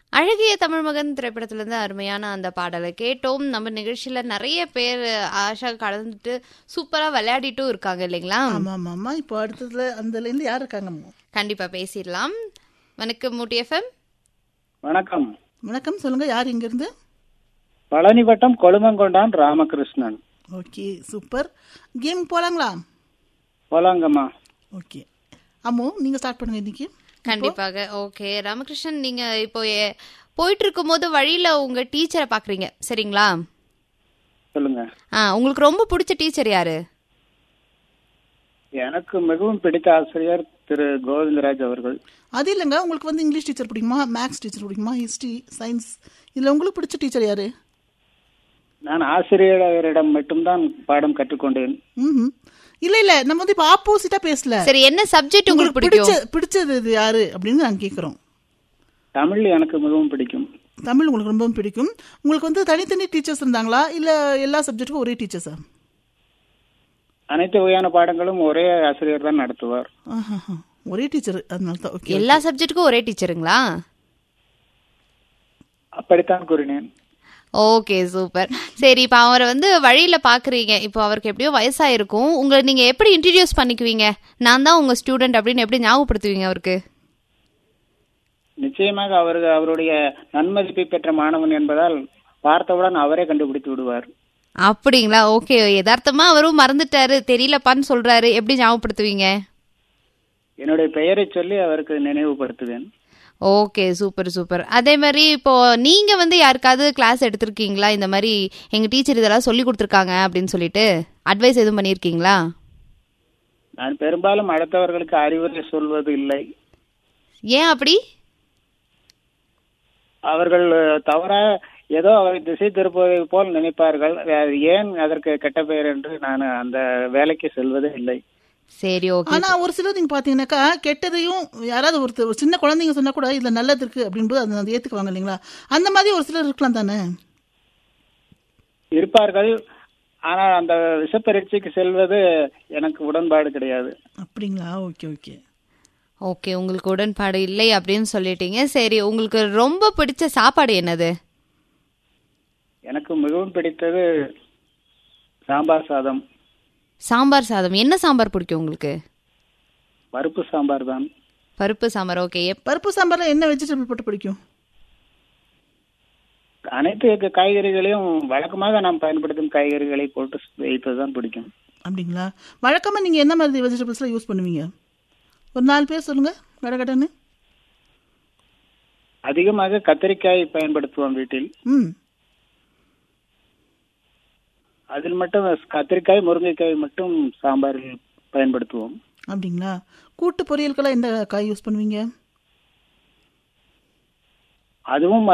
அழகிய தமிழ் மகன் திரைப்படத்திலிருந்து அருமையான அந்த பாடலை கேட்டோம் நம்ம நிகழ்ச்சியில நிறைய பேர் ஆஷா கலந்துட்டு சூப்பரா விளையாடிட்டும் இருக்காங்க இல்லைங்களா ஆமா ஆமா ஆமா இப்போ அடுத்ததுல அந்த லைன்ல யார் இருக்காங்க கண்டிப்பா பேசிடலாம் வணக்கம் மூட்டி எஃப்எம் வணக்கம் வணக்கம் சொல்லுங்க யார் இங்க இருந்து பழனி வட்டம் Kolumangondan Ramakrishnan okay super game போலாங்களா போலாங்கம்மா ஓகே அம்மு நீங்க ஸ்டார்ட் பண்ணுங்க இன்னைக்கு கண்டிப்பாக ஓகே ராமகிருஷ்ணன் நீங்க இப்போ எ- போயிட்டு இருக்கும்போது வழியில உங்க டீச்சரை பாக்குறீங்க சரிங்களா சொல்லுங்க ஆ உங்களுக்கு ரொம்ப பிடிச்ச டீச்சர் யாரு எனக்கு மிகவும் பிடித்த ஆசிரியர் திரு கோவிந்தராஜ் அவர்கள் அது இல்லைங்க உங்களுக்கு வந்து இங்கிலீஷ் டீச்சர் பிடிக்குமா மேக்ஸ் டீச்சர் பிடிக்குமா ஹிஸ்ட்ரி சயின்ஸ் இதுல உங்களுக்கு பிடிச்ச டீச்சர் யாரு நான் ஆசிரியரிடம் மட்டும்தான் பாடம் கற்றுக்கொண்டேன் ம் இல்ல இல்ல நம்ம வந்து இப்ப ஆப்போசிட்டா பேசல சரி என்ன சப்ஜெக்ட் உங்களுக்கு பிடிக்கும் பிடிச்ச பிடிச்சது இது யாரு அப்படின்னு நான் கேக்குறோம் தமிழ் எனக்கு மிகவும் பிடிக்கும் தமிழ் உங்களுக்கு ரொம்ப பிடிக்கும் உங்களுக்கு வந்து தனித்தனி டீச்சர்ஸ் இருந்தாங்களா இல்ல எல்லா சப்ஜெக்ட்டுக்கும் ஒரே டீச்சர்ஸா அனைத்து வகையான பாடங்களும் ஒரே ஆசிரியர் தான் நடத்துவார் ஆஹா ஒரே டீச்சர் அதனால தான் ஓகே எல்லா சப்ஜெக்ட்டுக்கும் ஒரே டீச்சருங்களா அப்படித்தான் கூறினேன் ஓகே சூப்பர் சரி இப்போ அவரை வந்து வழியில பாக்குறீங்க இப்போ அவருக்கு எப்படியோ வயசாயிருக்கும் உங்களை நீங்க எப்படி இன்ட்ரடியூஸ் பண்ணிக்குவீங்க நான் தான் உங்க ஸ்டூடெண்ட் அப்படின்னு எப்படி ஞாபகப்படுத்துவீங்க அவருக்கு நிச்சயமாக அவர் அவருடைய நன்மதிப்பை பெற்ற மாணவன் என்பதால் பார்த்தவுடன் அவரே கண்டுபிடித்து விடுவார் அப்படிங்களா ஓகே யதார்த்தமா அவரும் மறந்துட்டாரு தெரியலப்பான்னு சொல்றாரு எப்படி ஞாபகப்படுத்துவீங்க என்னுடைய பெயரை சொல்லி அவருக்கு நினைவுபடுத்துவேன் ஓகே சூப்பர் சூப்பர் அதே மாதிரி இப்போ நீங்க வந்து யாருக்காவது கிளாஸ் எடுத்திருக்கீங்களா இந்த மாதிரி எங்க டீச்சர் இதெல்லாம் சொல்லி கொடுத்துருக்காங்க அப்படின்னு சொல்லிட்டு அட்வைஸ் எதுவும் பண்ணியிருக்கீங்களா நான் பெரும்பாலும் அடுத்தவர்களுக்கு அறிவுரை சொல்வது இல்லை ஏன் அப்படி அவர்கள் தவறா ஏதோ அவரை திசை திருப்புவதை போல் நினைப்பார்கள் அது ஏன் அதற்கு கெட்ட பெயர் என்று நான் அந்த வேலைக்கு செல்வதே இல்லை சரி ஓகே ஆனா ஒரு சிலர் நீங்க பாத்தீங்கன்னாக்கா கெட்டதையும் யாராவது ஒருத்தர் ஒரு சின்ன குழந்தைங்க சொன்னா கூட இதுல நல்லது இருக்கு அப்படின்போது அதை அதை ஏத்துக்குவாங்க இல்லைங்களா அந்த மாதிரி ஒரு சிலர் இருக்கலாம் தானே இருப்பார்கள் ஆனால் அந்த விஷப்பரீட்சைக்கு செல்வது எனக்கு உடன்பாடு கிடையாது அப்படிங்களா ஓகே ஓகே ஓகே உங்களுக்கு உடன்பாடு இல்லை அப்படின்னு சொல்லிட்டீங்க சரி உங்களுக்கு ரொம்ப பிடிச்ச சாப்பாடு என்னது எனக்கு மிகவும் பிடித்தது சாம்பார் சாதம் சாம்பார் சாதம் என்ன சாம்பார் பிடிக்கும் உங்களுக்கு பருப்பு சாம்பார் தான் பருப்பு சாம்பார் ஓகே பருப்பு சாம்பார்ல என்ன வெஜிடபிள் போட்டு பிடிக்கும் அனைத்து காய்கறிகளையும் வழக்கமாக நாம் பயன்படுத்தும் காய்கறிகளை போட்டு வைப்பதுதான் பிடிக்கும் அப்படிங்களா வழக்கமா நீங்க என்ன மாதிரி வெஜிடபிள்ஸ்லாம் யூஸ் பண்ணுவீங்க ஒரு நாலு பேர் சொல்லுங்க கடகடன்னு அதிகமாக கத்திரிக்காய் பயன்படுத்துவோம் வீட்டில் ம் அதில் மட்டும் கத்திரிக்காய் முருங்கைக்காய் மட்டும் சாம்பாரில் பயன்படுத்துவோம் அப்படிங்களா கூட்டு பொரியலுக்கெல்லாம் எந்த காய் யூஸ் பண்ணுவீங்க அதுவும்